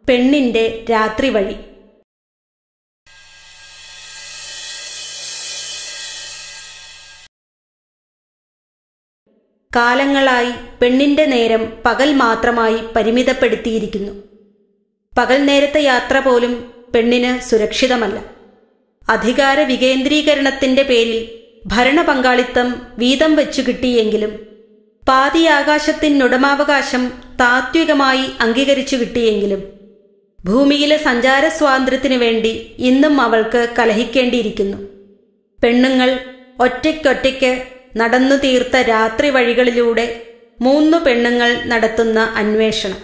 പെണ്ണിന്റെ രാത്രി വഴി കാലങ്ങളായി പെണ്ണിന്റെ നേരം പകൽ മാത്രമായി പരിമിതപ്പെടുത്തിയിരിക്കുന്നു പകൽ നേരത്തെ യാത്ര പോലും പെണ്ണിന് സുരക്ഷിതമല്ല അധികാര വികേന്ദ്രീകരണത്തിന്റെ പേരിൽ ഭരണ പങ്കാളിത്തം വീതം വെച്ചു കിട്ടിയെങ്കിലും പാതി ആകാശത്തിനുടമാവകാശം താത്വികമായി അംഗീകരിച്ചു കിട്ടിയെങ്കിലും ഭൂമിയിലെ സഞ്ചാര സ്വാതന്ത്ര്യത്തിനു വേണ്ടി ഇന്നും അവൾക്ക് കലഹിക്കേണ്ടിയിരിക്കുന്നു പെണ്ണുങ്ങൾ ഒറ്റയ്ക്കൊറ്റയ്ക്ക് നടന്നു തീർത്ത രാത്രി വഴികളിലൂടെ മൂന്നു പെണ്ണുങ്ങൾ നടത്തുന്ന അന്വേഷണം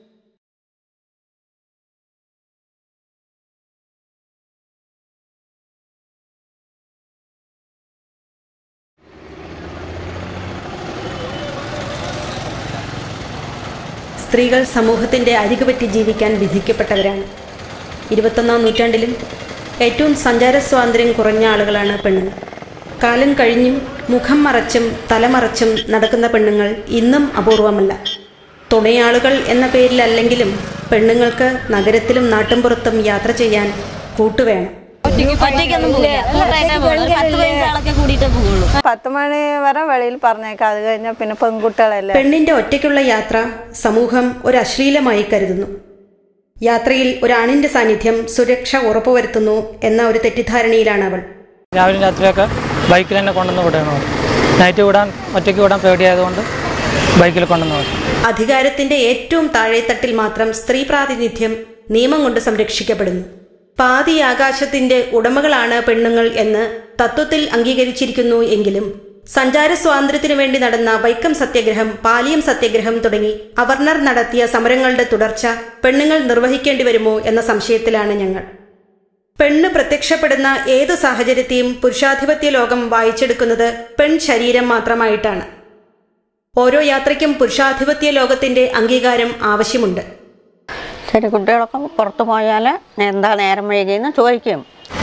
സ്ത്രീകൾ സമൂഹത്തിന്റെ അരികുപറ്റി ജീവിക്കാൻ വിധിക്കപ്പെട്ടവരാണ് ഇരുപത്തൊന്നാം നൂറ്റാണ്ടിലും ഏറ്റവും സഞ്ചാര സ്വാതന്ത്ര്യം കുറഞ്ഞ ആളുകളാണ് പെണ്ണുങ്ങൾ കാലം കഴിഞ്ഞും മുഖം മറച്ചും തലമറച്ചും നടക്കുന്ന പെണ്ണുങ്ങൾ ഇന്നും അപൂർവമല്ല തുണയാളുകൾ എന്ന പേരിലല്ലെങ്കിലും പെണ്ണുങ്ങൾക്ക് നഗരത്തിലും നാട്ടിൻപുറത്തും യാത്ര ചെയ്യാൻ കൂട്ടുവേണം ഒറ്റയ്ക്കൊന്നും പോകില്ല ട്രെയിനിൽ പോകുള്ളൂ പത്ത് പതിനഞ്ചാളൊക്കെ കൂടിയിട്ടേ പോകുള്ളൂ പത്ത് മണി വരെ വെളിയിൽ പറഞ്ഞേക്കാം അത് കഴിഞ്ഞാൽ പിന്നെ പെൺകുട്ടികളല്ലേ പെണ്ണിന്റെ ഒറ്റയ്ക്കുള്ള യാത്ര സമൂഹം ഒരു അശ്ലീലമായി കരുതുന്നു യാത്രയിൽ ഒരാണിന്റെ സാന്നിധ്യം സുരക്ഷ ഉറപ്പുവരുത്തുന്നു എന്ന ഒരു തെറ്റിദ്ധാരണയിലാണ് അവൾ രാവിലെ രാത്രിയൊക്കെ ബൈക്കിൽ തന്നെ കൊണ്ടുവന്ന് വിടണം നൈറ്റ് വിടാൻ ഒറ്റയ്ക്ക് വിടാൻ പേടിയായതുകൊണ്ട് ബൈക്കിൽ കൊണ്ടുവന്ന് വിടും അധികാരത്തിന്റെ ഏറ്റവും താഴെത്തട്ടിൽ മാത്രം സ്ത്രീ പ്രാതിനിധ്യം നിയമം കൊണ്ട് സംരക്ഷിക്കപ്പെടുന്നു പാതി ആകാശത്തിന്റെ ഉടമകളാണ് പെണ്ണുങ്ങൾ എന്ന് തത്വത്തിൽ അംഗീകരിച്ചിരിക്കുന്നു എങ്കിലും സഞ്ചാര സ്വാതന്ത്ര്യത്തിനു വേണ്ടി നടന്ന വൈക്കം സത്യാഗ്രഹം പാലിയം സത്യാഗ്രഹം തുടങ്ങി അവർണർ നടത്തിയ സമരങ്ങളുടെ തുടർച്ച പെണ്ണുങ്ങൾ നിർവഹിക്കേണ്ടി വരുമോ എന്ന സംശയത്തിലാണ് ഞങ്ങൾ പെണ്ണ് പ്രത്യക്ഷപ്പെടുന്ന ഏതു സാഹചര്യത്തെയും പുരുഷാധിപത്യ ലോകം വായിച്ചെടുക്കുന്നത് പെൺ ശരീരം മാത്രമായിട്ടാണ് ഓരോ യാത്രയ്ക്കും പുരുഷാധിപത്യ ലോകത്തിന്റെ അംഗീകാരം ആവശ്യമുണ്ട് ശരി കുട്ടികളൊക്കെ പുറത്തു പോയാൽ എന്താ നേരം വൈകിയെന്ന് ചോദിക്കും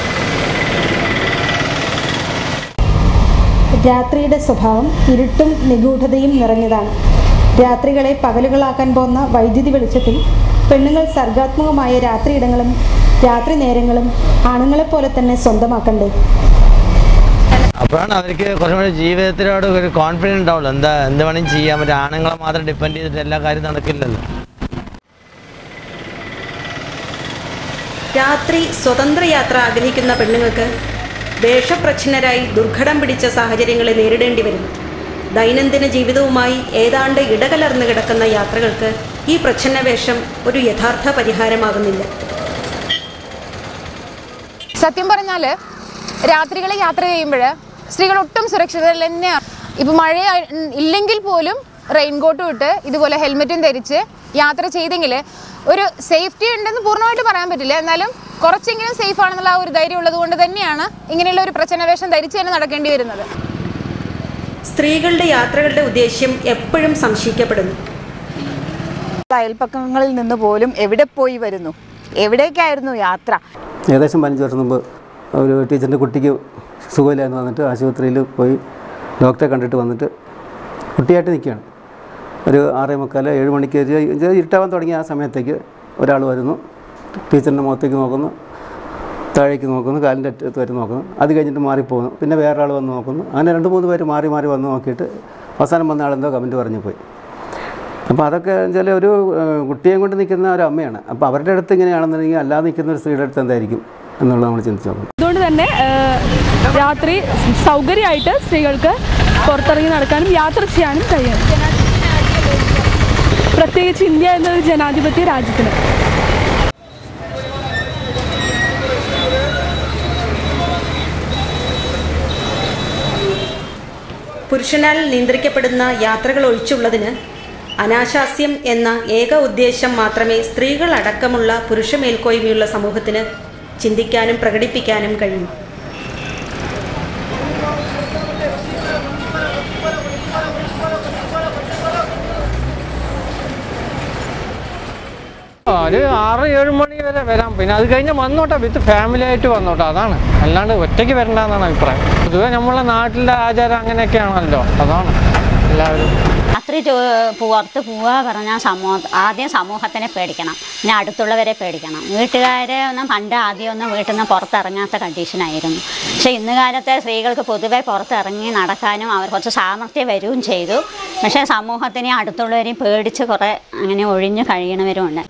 രാത്രിയുടെ സ്വഭാവം ഇരുട്ടും നിഗൂഢതയും നിറഞ്ഞതാണ് രാത്രികളെ പകലുകളാക്കാൻ പോകുന്ന വൈദ്യുതി വെളിച്ചത്തിൽ പെണ്ണുങ്ങൾ സർഗാത്മകമായ രാത്രിയിടങ്ങളും രാത്രി നേരങ്ങളും ആണുങ്ങളെപ്പോലെ തന്നെ സ്വന്തമാക്കണ്ടേ അപ്പോഴാണ് അവർക്ക് കുറച്ചും കൂടി ജീവിതത്തിനോട് ഒരു കോൺഫിഡൻസ് ഉണ്ടാവുള്ളൂ എന്താ എന്ത് വേണമെങ്കിലും ചെയ്യാൻ പറ്റും ആണുങ്ങളെ മാത്രം ഡിപ്പെൻഡ് ചെയ്തിട്ട് എല്ലാ കാര്യം നടക്കില്ലല്ലോ രാത്രി സ്വതന്ത്ര യാത്ര ആഗ്രഹിക്കുന്ന പെണ്ണുങ്ങൾക്ക് വേഷപ്രച്ഛന്നരായി ദുർഘടം പിടിച്ച സാഹചര്യങ്ങളെ നേരിടേണ്ടി വരുന്നു ദൈനംദിന ജീവിതവുമായി ഏതാണ്ട് ഇടകലർന്ന് കിടക്കുന്ന യാത്രകൾക്ക് ഈ പ്രച്ഛന്ന വേഷം ഒരു യഥാർത്ഥ പരിഹാരമാകുന്നില്ല സത്യം പറഞ്ഞാൽ രാത്രികളെ യാത്ര ചെയ്യുമ്പോൾ സ്ത്രീകൾ ഒട്ടും സുരക്ഷിതരല്ല തന്നെയാണ് ഇപ്പം മഴ ഇല്ലെങ്കിൽ പോലും റെയിൻകോട്ടും ഇട്ട് ഇതുപോലെ ഹെൽമെറ്റും ധരിച്ച് യാത്ര ചെയ്തെങ്കിൽ ഒരു സേഫ്റ്റി ഉണ്ടെന്ന് പൂർണ്ണമായിട്ട് പറയാൻ പറ്റില്ല എന്നാലും കുറച്ചെങ്കിലും സേഫ് ആണെന്നുള്ള ആ ഒരു ധൈര്യം ഉള്ളത് കൊണ്ട് തന്നെയാണ് ഇങ്ങനെയുള്ള ഒരു പ്രചന വേഷം ധരിച്ച് തന്നെ നടക്കേണ്ടി വരുന്നത് സ്ത്രീകളുടെ യാത്രകളുടെ ഉദ്ദേശ്യം എപ്പോഴും സംശയിക്കപ്പെടുന്നു അയൽപ്പക്കങ്ങളിൽ നിന്ന് പോലും എവിടെ പോയി വരുന്നു എവിടേക്കായിരുന്നു യാത്ര ഏകദേശം പതിനഞ്ച് വർഷം മുമ്പ് ഒരു ടീച്ചറിൻ്റെ കുട്ടിക്ക് സുഖമില്ലായിരുന്നു വന്നിട്ട് ആശുപത്രിയിൽ പോയി ഡോക്ടറെ കണ്ടിട്ട് വന്നിട്ട് കുട്ടിയായിട്ട് നിൽക്കുകയാണ് ഒരു ആറേ മുക്കാൽ ഏഴ് മണിക്ക് ഒരു ഇത് ഇരുട്ടാവാൻ തുടങ്ങിയ ആ സമയത്തേക്ക് ഒരാൾ വരുന്നു ടീച്ചറിൻ്റെ മുഖത്തേക്ക് നോക്കുന്നു താഴേക്ക് നോക്കുന്നു കാലിൻ്റെ അറ്റത്ത് വരെ നോക്കുന്നു അത് കഴിഞ്ഞിട്ട് മാറിപ്പോകുന്നു പിന്നെ വേറെ ആൾ വന്ന് നോക്കുന്നു അങ്ങനെ രണ്ട് മൂന്ന് പേര് മാറി മാറി വന്ന് നോക്കിയിട്ട് അവസാനം വന്ന ആളെന്തോ കമൻറ്റ് പറഞ്ഞു പോയി അപ്പോൾ അതൊക്കെ വെച്ചാൽ ഒരു ഏഹ്, കുട്ടിയെയും കൊണ്ട് നിൽക്കുന്ന ഒരു അമ്മയാണ് അപ്പോൾ അവരുടെ അടുത്ത് ഇങ്ങനെയാണെന്നുണ്ടെങ്കിൽ അല്ലാതെ നിൽക്കുന്ന ഒരു സ്ത്രീയുടെ അടുത്ത് എന്തായിരിക്കും എന്നുള്ളത് നമ്മൾ ചിന്തിച്ച് നോക്കണം അതുകൊണ്ട് തന്നെ ഏഹ്, രാത്രി സൗകര്യമായിട്ട് സ്ത്രീകൾക്ക് പുറത്തിറങ്ങി നടക്കാനും യാത്ര ചെയ്യാനും കഴിയണം പ്രത്യേകിച്ച് ഇന്ത്യ എന്നൊരു ജനാധിപത്യ രാജ്യത്തിന് പുരുഷനാൽ നിയന്ത്രിക്കപ്പെടുന്ന യാത്രകൾ ഒഴിച്ചുള്ളതിന് അനാശാസ്യം എന്ന ഏക ഉദ്ദേശം മാത്രമേ സ്ത്രീകൾ അടക്കമുള്ള പുരുഷ മേൽക്കോയ്മയുള്ള സമൂഹത്തിന് ചിന്തിക്കാനും പ്രകടിപ്പിക്കാനും കഴിയൂ ആ, ഒരു ആറ് ഏഴ് മണി വരെ വരാം പിന്നെ അത് കഴിഞ്ഞ് വന്നോട്ടെ വിത്ത് ഫാമിലി ആയിട്ട് വന്നോട്ടെ അതാണ് അല്ലാണ്ട് ഒറ്റയ്ക്ക് വരണ്ടെന്നാണ് അഭിപ്രായം പൊതുവെ നമ്മളെ നാട്ടിലെ ആചാരം അങ്ങനെയൊക്കെയാണല്ലോ അതാണ് എല്ലാവരും രാത്രി ജോ- പുറത്ത് പോവുക പറഞ്ഞാൽ സമൂഹ ആദ്യം സമൂഹത്തിനെ പേടിക്കണം പിന്നെ അടുത്തുള്ളവരെ പേടിക്കണം വീട്ടുകാരെ ഒന്നും പണ്ട് ആദ്യമൊന്നും വീട്ടിൽ നിന്ന് പുറത്തിറങ്ങാത്ത കണ്ടീഷനായിരുന്നു പക്ഷേ ഇന്ന് കാലത്തെ സ്ത്രീകൾക്ക് പൊതുവെ പുറത്തിറങ്ങി നടക്കാനും അവർ കുറച്ച് സാമർഥ്യം വരികയും ചെയ്തു പക്ഷേ സമൂഹത്തിനെ അടുത്തുള്ളവരെയും പേടിച്ച് കുറേ അങ്ങനെ ഒഴിഞ്ഞു കഴിയണവരുമുണ്ട്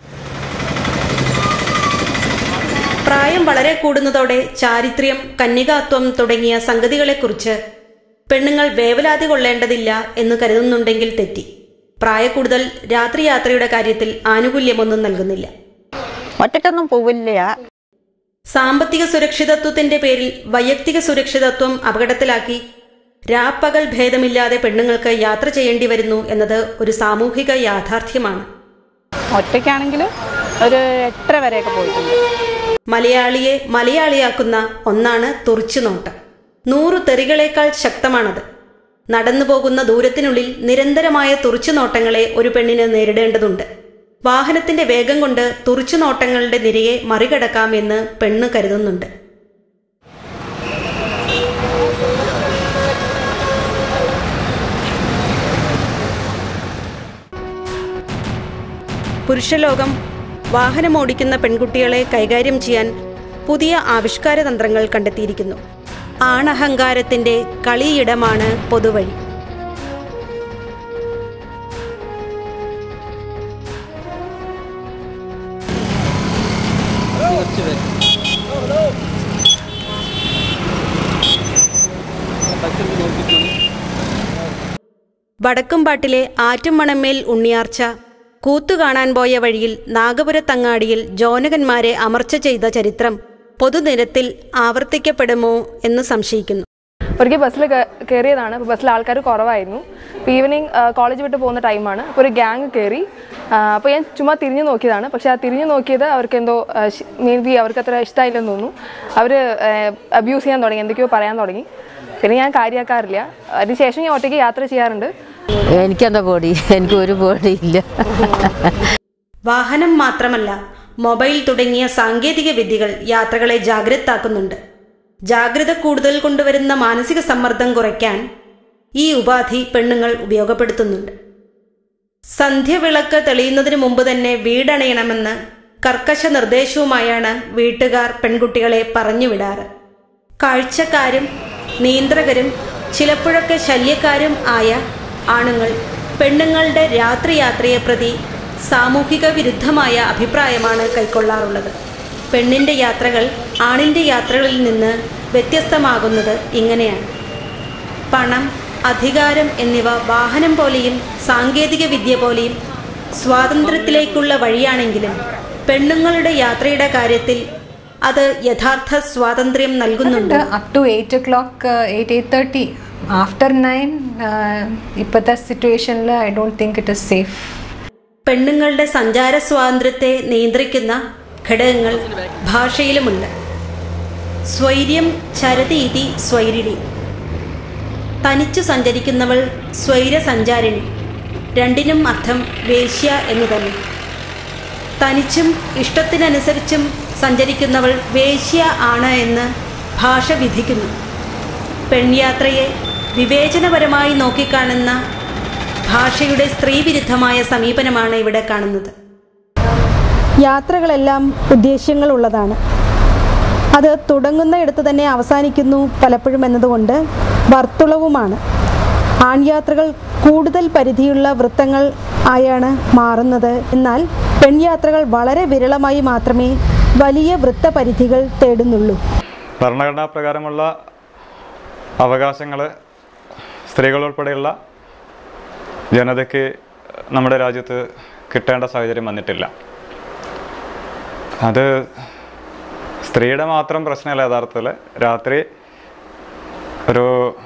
പ്രായം വളരെ കൂടുന്നതോടെ ചാരിത്ര്യം കന്യകാത്വം തുടങ്ങിയ സംഗതികളെക്കുറിച്ച് പെണ്ണുങ്ങൾ വേവലാതി കൊള്ളേണ്ടതില്ല എന്ന് കരുതുന്നുണ്ടെങ്കിൽ തെറ്റി പ്രായക്കൂടുതൽ രാത്രിയാത്രയുടെ കാര്യത്തിൽ ആനുകൂല്യമൊന്നും നൽകുന്നില്ല ഒറ്റയ്ക്കൊന്നും പോവില്ല സാമ്പത്തിക സുരക്ഷിതത്വത്തിന്റെ പേരിൽ വൈയക്തിക സുരക്ഷിതത്വം അപകടത്തിലാക്കി രാപ്പകൽ ഭേദമില്ലാതെ പെണ്ണുങ്ങൾക്ക് യാത്ര ചെയ്യേണ്ടി വരുന്നു എന്നത് ഒരു സാമൂഹിക യാഥാർത്ഥ്യമാണ് ഒറ്റയ്ക്കാണെങ്കിൽ ഒരു എട്ടര വരെയൊക്കെ പോയിട്ടുണ്ട് മലയാളിയെ മലയാളിയാക്കുന്ന ഒന്നാണ് തുറിച്ചുനോട്ടം നൂറു തെറികളേക്കാൾ ശക്തമാണത് നടന്നു പോകുന്ന ദൂരത്തിനുള്ളിൽ നിരന്തരമായ തുറിച്ചുനോട്ടങ്ങളെ ഒരു പെണ്ണിന് നേരിടേണ്ടതുണ്ട് വാഹനത്തിന്റെ വേഗം കൊണ്ട് തുറിച്ചുനോട്ടങ്ങളുടെ നിരയെ മറികടക്കാം എന്ന് പെണ്ണ് കരുതുന്നുണ്ട് പുരുഷലോകം വാഹനമോടിക്കുന്ന പെൺകുട്ടികളെ കൈകാര്യം ചെയ്യാൻ പുതിയ ആവിഷ്കാര തന്ത്രങ്ങൾ കണ്ടെത്തിയിരിക്കുന്നു ആണഹങ്കാരത്തിന്റെ കളിയിടമാണ് പൊതുവഴി വടക്കുംപാട്ടിലെ ആറ്റുമണമേൽ ഉണ്ണിയാർച്ച കൂത്തു കാണാൻ പോയ വഴിയിൽ നാഗപുരത്തങ്ങാടിയിൽ ജോനകന്മാരെ അമർച്ച ചെയ്ത ചരിത്രം പൊതുനിരത്തിൽ ആവർത്തിക്കപ്പെടുമോ എന്ന് സംശയിക്കുന്നു ഒരിക്കൽ ബസ്സിൽ കയറിയതാണ് അപ്പോൾ ബസ്സിൽ ആൾക്കാർ കുറവായിരുന്നു അപ്പോൾ ഈവനിങ് കോളേജ് വിട്ട് പോകുന്ന ടൈമാണ് അപ്പോൾ ഒരു ഗ്യാങ് കയറി അപ്പോൾ ഞാൻ ചുമ്മാ തിരിഞ്ഞു നോക്കിയതാണ് പക്ഷേ ആ തിരിഞ്ഞു നോക്കിയത് അവർക്ക് എന്തോ മേ ബി അവർക്ക് അത്ര ഇഷ്ടമായില്ലെന്ന് തോന്നുന്നു അവർ അബ്യൂസ് ചെയ്യാൻ തുടങ്ങി എന്തൊക്കെയോ പറയാൻ തുടങ്ങി പിന്നെ ഞാൻ കാര്യമാക്കാറില്ല അതിനുശേഷം ഞാൻ ഒറ്റയ്ക്ക് യാത്ര ചെയ്യാറുണ്ട് എനിക്കെന്താ പേടി എനിക്ക് ഒരു പേടിയില്ല വാഹനം മാത്രമല്ല മൊബൈൽ തുടങ്ങിയ സാങ്കേതിക വിദ്യകൾ യാത്രകളെ ജാഗ്രതാക്കുന്നുണ്ട് ജാഗ്രത കൂടുതൽ കൊണ്ടുവരുന്ന മാനസിക സമ്മർദ്ദം കുറയ്ക്കാൻ ഈ ഉപാധി പെണ്ണുങ്ങൾ ഉപയോഗപ്പെടുത്തുന്നുണ്ട് സന്ധ്യവിളക്ക് തെളിയുന്നതിന് മുമ്പ് തന്നെ വീടണയണമെന്ന് കർക്കശ നിർദ്ദേശവുമായാണ് വീട്ടുകാർ പെൺകുട്ടികളെ പറഞ്ഞുവിടാറ് കാഴ്ചക്കാരും നിയന്ത്രകരും ചിലപ്പോഴൊക്കെ ശല്യക്കാരും ആയ ആണുങ്ങൾ പെണ്ണുങ്ങളുടെ രാത്രിയാത്രയെ പ്രതി സാമൂഹിക വിരുദ്ധമായ അഭിപ്രായമാണ് കൈക്കൊള്ളാറുള്ളത് പെണ്ണിന്റെ യാത്രകൾ ആണിന്റെ യാത്രകളിൽ നിന്ന് വ്യത്യസ്തമാകുന്നത് ഇങ്ങനെയാണ് പണം അധികാരം എന്നിവ വാഹനം പോലെയും സാങ്കേതിക വിദ്യ പോലെയും സ്വാതന്ത്ര്യത്തിലേക്കുള്ള വഴിയാണെങ്കിലും പെണ്ണുങ്ങളുടെ യാത്രയുടെ കാര്യത്തിൽ അത് യഥാർത്ഥ സ്വാതന്ത്ര്യം നൽകുന്നുണ്ട് up to eight o'clock eight eight thirty after nine ഇപ്പോഴത്തെ സിറ്റുവേഷനിൽ I don't think it is safe പെണ്ണുങ്ങളുടെ സഞ്ചാര സ്വാതന്ത്ര്യത്തെ നിയന്ത്രിക്കുന്ന ഘടകങ്ങൾ ഭാഷയിലുമുണ്ട് സ്വൈര്യം ചരതീതി സ്വൈരിണി തനിച്ചു സഞ്ചരിക്കുന്നവൾ സ്വൈരസഞ്ചാരിണി രണ്ടിനും അർത്ഥം വേശ്യ എന്ന് തന്നെ തനിച്ചും ഇഷ്ടത്തിനനുസരിച്ചും സഞ്ചരിക്കുന്നവൾ വേശ്യ ആണ് എന്ന് ഭാഷ വിധിക്കുന്നു പെൺയാത്രയെ വിവേചനപരമായി നോക്കിക്കാണുന്ന ഭാഷയുടെ സ്ത്രീവിരുദ്ധമായ സമീപനമാണ് ഇവിടെ കാണുന്നത് യാത്രകളെല്ലാം ഉദ്ദേശ്യങ്ങളുള്ളതാണ് അത് തുടങ്ങുന്നയിടത്ത് തന്നെ അവസാനിക്കുന്നു പലപ്പോഴും എന്നതുകൊണ്ട് വർത്തുളവുമാണ് ആൺയാത്രകൾ കൂടുതൽ പരിധിയുള്ള വൃത്തങ്ങൾ ആയാണ് മാറുന്നത് എന്നാൽ പെൺയാത്രകൾ വളരെ വിരളമായി മാത്രമേ വലിയ വൃത്തപരിധികൾ തേടുന്നുള്ളൂ ഭരണഘടനാ പ്രകാരമുള്ള അവകാശങ്ങൾ സ്ത്രീകളുൾപ്പെടെയുള്ള ജനതയ്ക്ക് നമ്മുടെ രാജ്യത്ത് കിട്ടേണ്ട സാഹചര്യം വന്നിട്ടില്ല അത് സ്ത്രീയുടെ മാത്രം പ്രശ്നമല്ല യഥാർത്ഥത്തിൽ രാത്രി ഒരു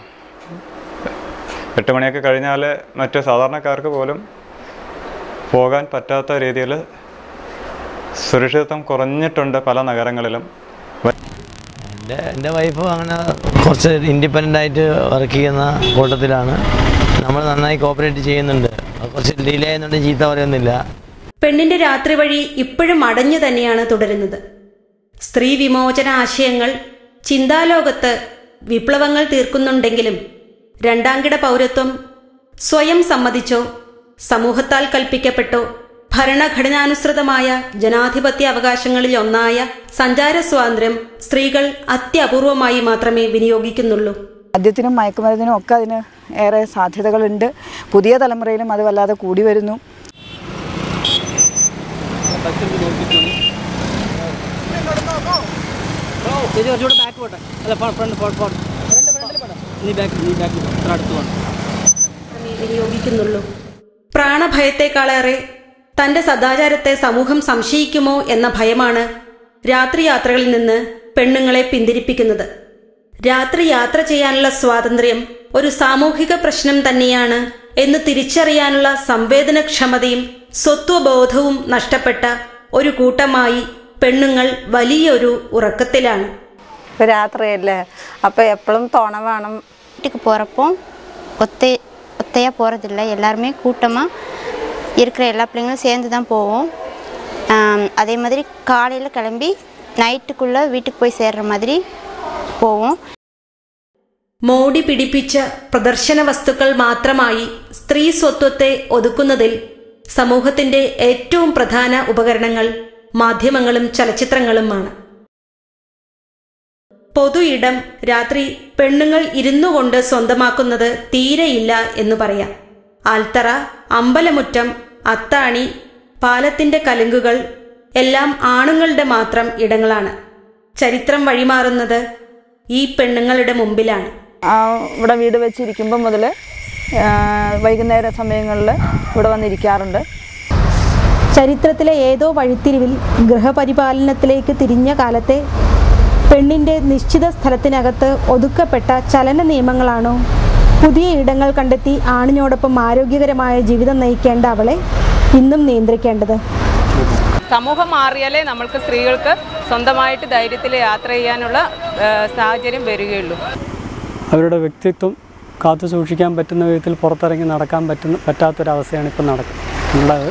എട്ട് മണിയൊക്കെ കഴിഞ്ഞാൽ മറ്റ് സാധാരണക്കാർക്ക് പോലും പോകാൻ പറ്റാത്ത രീതിയിൽ സുരക്ഷിതത്വം കുറഞ്ഞിട്ടുണ്ട് പല നഗരങ്ങളിലും എൻ്റെ എൻ്റെ വൈഫ് അങ്ങനെ കുറച്ച് ഇൻഡിപെൻഡൻ്റ് ആയിട്ട് വർക്ക് ചെയ്യുന്ന കൂട്ടത്തിലാണ് നമ്മൾ നന്നായി കോപ്പറേറ്റ് ചെയ്യുന്നുണ്ട് കുറച്ച് ഡിലേ ചെയ്യുന്നുണ്ട് ചീത്ത പറയുന്നില്ല പെണ്ണിന്റെ രാത്രി വഴി ഇപ്പോഴും അടഞ്ഞു തന്നെയാണ് തുടരുന്നത് സ്ത്രീ വിമോചന ആശയങ്ങൾ ചിന്താലോകത്ത് വിപ്ലവങ്ങൾ തീർക്കുന്നുണ്ടെങ്കിലും രണ്ടാംകിട പൗരത്വം സ്വയം സമ്മതിച്ചോ സമൂഹത്താൽ കൽപ്പിക്കപ്പെട്ടോ ഭരണഘടനാനുസൃതമായ ജനാധിപത്യ അവകാശങ്ങളിൽ ഒന്നായ സഞ്ചാര സ്വാതന്ത്ര്യം സ്ത്രീകൾ അത്യപൂർവമായി മാത്രമേ വിനിയോഗിക്കുന്നുള്ളൂ മദ്യത്തിനും മയക്കുമരുന്നിനും ഒക്കെ അതിന് ഏറെ സാധ്യതകളുണ്ട് പുതിയ തലമുറയിലും അത് വല്ലാതെ കൂടി വരുന്നു ചേച്ചി കുറച്ചുകൂടെ ബാക്ക് പോട്ടെ അല്ല ഫ്രണ്ട് ഫ്രണ്ട് നീ ബാക്ക് നീ ബാക്ക് അത്ര അടുത്ത് പോകണം വിനിയോഗിക്കുന്നുള്ളൂ പ്രാണഭയത്തെക്കാളേറെ തന്റെ സദാചാരത്തെ സമൂഹം സംശയിക്കുമോ എന്ന ഭയമാണ് രാത്രി യാത്രകളിൽ നിന്ന് പെണ്ണുങ്ങളെ പിന്തിരിപ്പിക്കുന്നത് രാത്രി യാത്ര ചെയ്യാനുള്ള സ്വാതന്ത്ര്യം ഒരു സാമൂഹിക പ്രശ്നം തന്നെയാണ് എന്ന് തിരിച്ചറിയാനുള്ള സംവേദനക്ഷമതയും സ്വത്വബോധവും നഷ്ടപ്പെട്ട ഒരു കൂട്ടമായി പെണ്ണുങ്ങൾ വലിയൊരു ഉറക്കത്തിലാണ് இப்போ ராத்திரியில் அப்போ எப்பளும் துணை வேணும் வீட்டுக்கு போகிறப்போ ஒத்தை ஒத்தையாக போகிறதில்ல எல்லாருமே கூட்டமாக இருக்கிற எல்லா பிள்ளைங்களும் சேர்ந்து தான் போவோம் ஆம், அதே மாதிரி காலையில் கிளம்பி நைட்டுக்குள்ளே வீட்டுக்கு போய் சேர்ற மாதிரி போவோம் മോടി പിടിപ്പിച്ച പ്രദർശന വസ്തുക്കൾ മാത്രമായി സ്ത്രീ സ്വത്വത്തെ ഒതുക്കുന്നതിൽ സമൂഹത്തിന്റെ ഏറ്റവും പ്രധാന ഉപകരണങ്ങൾ മാധ്യമങ്ങളും ചലച്ചിത്രങ്ങളുമാണ് പൊതു ഇടം രാത്രി പെണ്ണുങ്ങൾ ഇരുന്നു കൊണ്ട് സ്വന്തമാക്കുന്നത് തീരെയില്ല എന്ന് പറയാം ആൽത്തറ അമ്പലമുറ്റം അത്താണി പാലത്തിന്റെ കലുങ്കുകൾ എല്ലാം ആണുങ്ങളുടെ മാത്രം ഇടങ്ങളാണ് ചരിത്രം വഴിമാറുന്നത് ഈ പെണ്ണുങ്ങളുടെ മുമ്പിലാണ് ആ, ഇവിടെ വീട് വെച്ചിരിക്കുമ്പോൾ മുതൽ വൈകുന്നേര സമയങ്ങളിൽ ഇവിടെ വന്നിരിക്കാറുണ്ട് ചരിത്രത്തിലെ ഏതോ വഴിത്തിരിവിൽ ഗൃഹപരിപാലനത്തിലേക്ക് തിരിഞ്ഞ കാലത്തെ പെണ്ണിൻ്റെ നിശ്ചിത സ്ഥലത്തിനകത്ത് ഒതുക്കപ്പെട്ട ചലന നിയമങ്ങളാണോ പുതിയ ഇടങ്ങൾ കണ്ടെത്തി ആണിനോടൊപ്പം ആരോഗ്യകരമായ ജീവിതം നയിക്കേണ്ട അവളെ ഇന്നും നിയന്ത്രിക്കേണ്ടത് സമൂഹം മാറിയാലേ നമ്മൾക്ക് സ്ത്രീകൾക്ക് സ്വന്തമായിട്ട് ധൈര്യത്തിൽ യാത്ര ചെയ്യാനുള്ള ആ, സാഹചര്യം വരികയുള്ളൂ അവരുടെ വ്യക്തിത്വം കാത്തു സൂക്ഷിക്കാൻ പറ്റുന്ന വിധത്തിൽ പുറത്തിറങ്ങി നടക്കാൻ പറ്റുന്ന പറ്റാത്തൊരവസ്ഥയാണ് ഇപ്പം നടക്കുന്നത്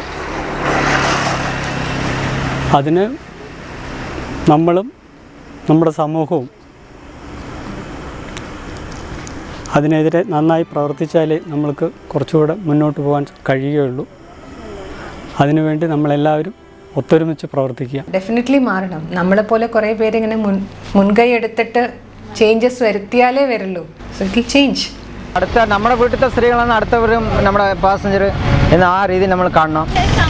അതിന് നമ്മളും നമ്മുടെ സമൂഹവും അതിനെതിരെ നന്നായി പ്രവർത്തിച്ചാലേ നമ്മൾക്ക് കുറച്ചുകൂടെ മുന്നോട്ട് പോകാൻ കഴിയുകയുള്ളൂ അതിനുവേണ്ടി നമ്മളെല്ലാവരും ഒത്തൊരുമിച്ച് പ്രവർത്തിക്കുക ഡെഫിനറ്റ്ലി മാറണം നമ്മളെ പോലെ കുറേ പേര് ഇങ്ങനെ മുൻ മുൻകൈ എടുത്തിട്ട് ചേഞ്ചസ് വരുത്തിയാലേ വരുള്ളൂ സോ ഇറ്റ് ചേഞ്ച് അടുത്ത നമ്മുടെ വീട്ടിലത്തെ സ്ത്രീകളാണ് അടുത്തവരും നമ്മുടെ പാസഞ്ചർ എന്ന് ആ രീതിയിൽ നമ്മൾ കാണണം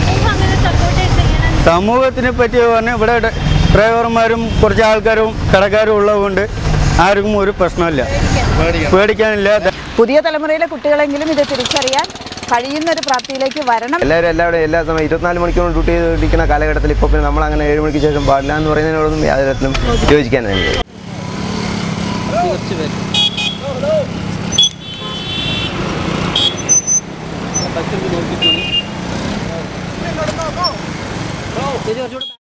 സമൂഹത്തിനെ പറ്റി പറഞ്ഞാൽ ഇവിടെ ഡ- ഡ്രൈവർമാരും കുറച്ച് ആൾക്കാരും കടക്കാരും ഉള്ളതുകൊണ്ട് ആർക്കും ഒരു പ്രശ്നമില്ല പേടിക്കാനില്ല പുതിയ തലമുറയിലെ കുട്ടികളെങ്കിലും ഇത് തിരിച്ചറിയാൻ കഴിയുന്ന ഒരു പ്രാപ്തിയിലേക്ക് വരണം എല്ലാവരും എല്ലാവരും എല്ലാ സമയം ഇരുപത്തിനാല് മണിക്കൂർ ഡ്യൂട്ടി ചെയ്തിരിക്കുന്ന കാലഘട്ടത്തിൽ ഇപ്പോൾ പിന്നെ നമ്മൾ അങ്ങനെ ഏഴ് മണിക്ക് ശേഷം പാടില്ല എന്ന് പറയുന്നതിനോടൊന്നും യാതൊരു തരത്തിലും യോജിക്കാനില്ല കുറച്ച് പേര് ബസ്സിൽ നോക്കിയിട്ടുണ്ട് ചേച്ചി കുറച്ചുകൂടെ